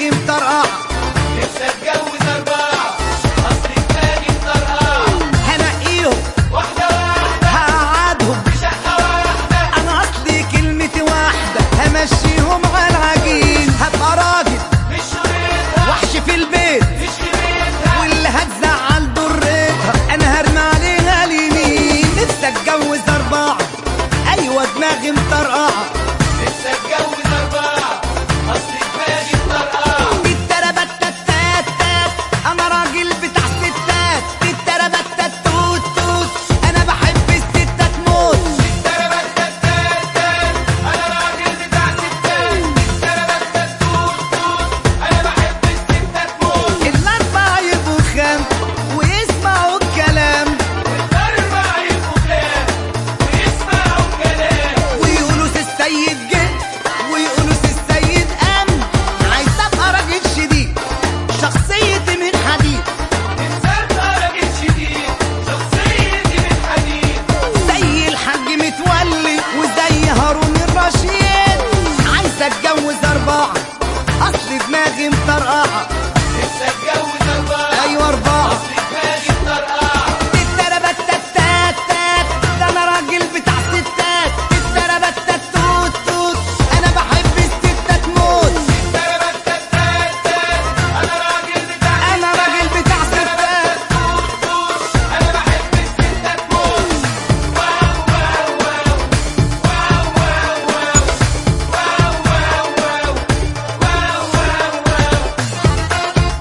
دماغي مطرقعة نفسي اتجوز اربعة اصل دماغي مطرقعة هنقيهم واحدة واحدة هقعدهم في شقة واحدة انا اصلي كلمتي واحدة همشيهم على العجين هبقى راجل مش شريطها وحش في البيت مش قيمتها واللي هتزعل ضرتها انا هرمي عليها اليمين نفسي اتجوز اربعة ايوه دماغي مطرقعة نفسي اتجوز اربعة اصل دماغي مطرقعة تتربتتتات انا راجل بتاع ستات تتربتت توت توت انا بحب الستات موت التربتتتات انا راجل بتاع ستات التربتتت توت توت انا بحب الستات موت الاربعة يبقوا خام ويسمعوا الكلام الاربعة يبقوا كلام ويسمعوا الكلام ويقولوا سي السيد جه ويقولوا سي السيد قام عايز ابقى راجل شديد شخصيتي من حديد ابقى راجل شديد شخصيتي من حديد زي الحاج متولي وزي هارون الرشيد عايز اتجوز اربعة اصل دماغي مطرقعة نفسي اتجوز اربعة ايوه اربعة اصل دماغي مطرقعة تتربتتتات ده انا راجل بتاع ستات تتربتت توت توت انا بحب الستات موت التربتتتات انا راجل بتاع انا راجل بتاع ستات توت توت انا بحب الستات موت واو واو واو واو واو واو واو واو واو واو واو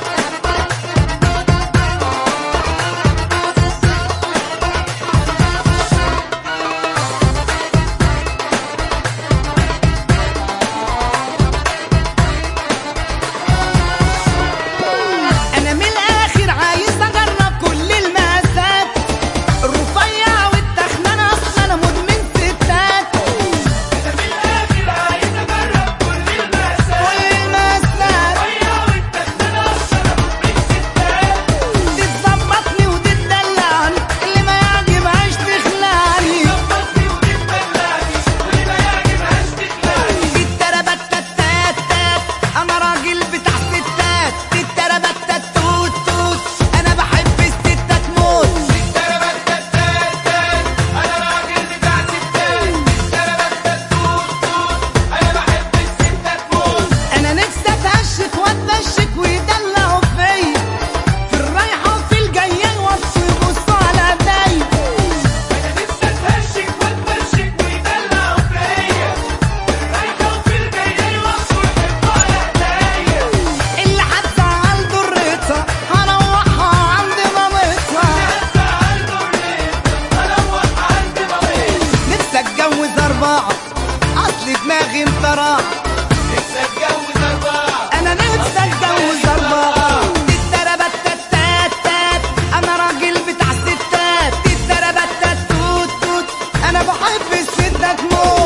انا من الاخر عايز اجرب كل المقاسات الرفيع والتخنان اصلا انا مدمن ستات انا في الاخر عايز اجرب كل المقاسات كل المقاسات ويا وانت تنشر من ستات تتظبطني وتدلعني اللي ما يعجبهاش تخلعني ظبطني وتتبلعني واللي ما يعجبهاش تخلعني تتربتتتات انا راجل بتاع ستات تتربتت توت توت انا بحب الستات موت التربتتتات انا راجل بتاع ستات التربتتت توت توت انا بحب الستات موت انا نفسي اتهشك واتبشك ويدلعوا فيا في الرايحه وفي الجايه يوصوا يبصوا على ايديا انا نفسي اتهشك واتمشك ويدلعوا فيا الرايحه وفي الجايه يوصوا يحبوا على ايديا اللي هتزعل ضرتها هروحها عند مامتها هتزعل ضرتها اروح عند مامتي نفسي اتجوز اربعه اصل دماغي مطرقعه نفسي اتجوز اربعه انا نفسي اتجوز اربعه تتربتتتات انا راجل بتاع ستات تتربتت توت توت انا بحب الستات موت